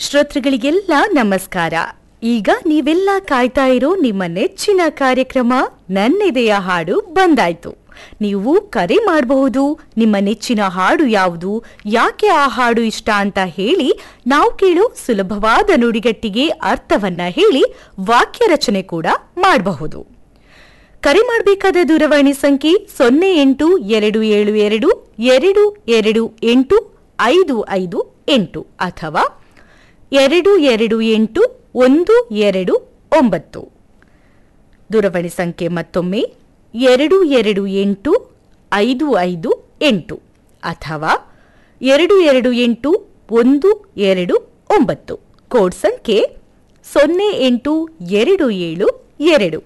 ಶ್ರೋತೃಗಳಿಗೆಲ್ಲ ನಮಸ್ಕಾರ ಈಗ ನೀವೆಲ್ಲ ಕಾಯ್ತಾ ಇರೋ ನಿಮ್ಮ ನೆಚ್ಚಿನ ಕಾರ್ಯಕ್ರಮ ನನ್ನೆದೆಯ ಹಾಡು ಬಂದಾಯ್ತು ನೀವು ಕರೆ ಮಾಡಬಹುದು ನಿಮ್ಮ ನೆಚ್ಚಿನ ಹಾಡು ಯಾವುದು ಯಾಕೆ ಆ ಹಾಡು ಇಷ್ಟ ಅಂತ ಹೇಳಿ ನಾವು ಕೇಳೋ ಸುಲಭವಾದ ನುಡಿಗಟ್ಟಿಗೆ ಅರ್ಥವನ್ನ ಹೇಳಿ ವಾಕ್ಯ ರಚನೆ ಕೂಡ ಮಾಡಬಹುದು ಕರೆ ಮಾಡಬೇಕಾದ ದೂರವಾಣಿ ಸಂಖ್ಯೆ ಸೊನ್ನೆ ಎಂಟು ಎರಡು ಏಳು ಎರಡು ಎರಡು ಎರಡು ಎಂಟು ಐದು ಐದು ಎಂಟು ಅಥವಾ ಎರಡು ಎರಡು ಎಂಟು ಒಂದು ಎರಡು ಒಂಬತ್ತು ದೂರವಾಣಿ ಸಂಖ್ಯೆ ಮತ್ತೊಮ್ಮೆ ಎರಡು ಎರಡು ಎಂಟು ಐದು ಐದು ಎಂಟು ಅಥವಾ ಎರಡು ಎರಡು ಎಂಟು ಒಂದು ಎರಡು ಒಂಬತ್ತು ಕೋಡ್ ಸಂಖ್ಯೆ ಸೊನ್ನೆ ಎಂಟು ಎರಡು ಏಳು ಎರಡು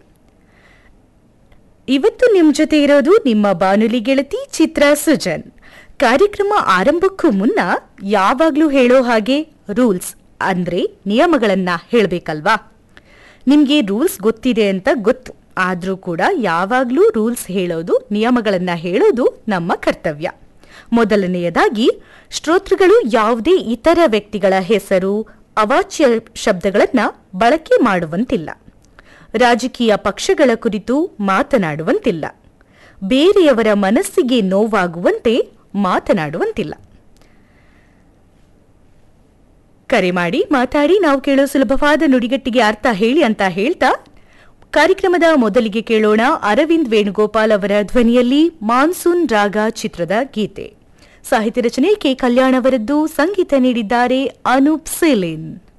ಇವತ್ತು ನಿಮ್ಮ ಜೊತೆ ಇರೋದು ನಿಮ್ಮ ಬಾನುಲಿ ಗೆಳತಿ ಚಿತ್ರ ಸುಜನ್ ಕಾರ್ಯಕ್ರಮ ಆರಂಭಕ್ಕೂ ಮುನ್ನ ಯಾವಾಗ್ಲೂ ಹೇಳೋ ಹಾಗೆ ರೂಲ್ಸ್ ಅಂದ್ರೆ ನಿಯಮಗಳನ್ನ ಹೇಳಬೇಕಲ್ವಾ ನಿಮ್ಗೆ ರೂಲ್ಸ್ ಗೊತ್ತಿದೆ ಅಂತ ಗೊತ್ತು ಆದ್ರೂ ಕೂಡ ಯಾವಾಗ್ಲೂ ರೂಲ್ಸ್ ಹೇಳೋದು ನಿಯಮಗಳನ್ನ ಹೇಳೋದು ನಮ್ಮ ಕರ್ತವ್ಯ ಮೊದಲನೆಯದಾಗಿ ಶ್ರೋತೃಗಳು ಯಾವುದೇ ಇತರ ವ್ಯಕ್ತಿಗಳ ಹೆಸರು ಅವಾಚ್ಯ ಶಬ್ದಗಳನ್ನ ಬಳಕೆ ಮಾಡುವಂತಿಲ್ಲ ರಾಜಕೀಯ ಪಕ್ಷಗಳ ಕುರಿತು ಮಾತನಾಡುವಂತಿಲ್ಲ ಬೇರೆಯವರ ಮನಸ್ಸಿಗೆ ನೋವಾಗುವಂತೆ ಮಾತನಾಡುವಂತಿಲ್ಲ ಕರೆ ಮಾಡಿ ಮಾತಾಡಿ ನಾವು ಕೇಳೋ ಸುಲಭವಾದ ನುಡಿಗಟ್ಟಿಗೆ ಅರ್ಥ ಹೇಳಿ ಅಂತ ಹೇಳ್ತಾ ಕಾರ್ಯಕ್ರಮದ ಮೊದಲಿಗೆ ಕೇಳೋಣ ಅರವಿಂದ್ ವೇಣುಗೋಪಾಲ್ ಅವರ ಧ್ವನಿಯಲ್ಲಿ ಮಾನ್ಸೂನ್ ರಾಗ ಚಿತ್ರದ ಗೀತೆ ಸಾಹಿತ್ಯ ರಚನೆ ಕೆ ಕಲ್ಯಾಣ್ ಅವರದ್ದು ಸಂಗೀತ ನೀಡಿದ್ದಾರೆ ಅನೂಪ್ ಸೇಲಿನ್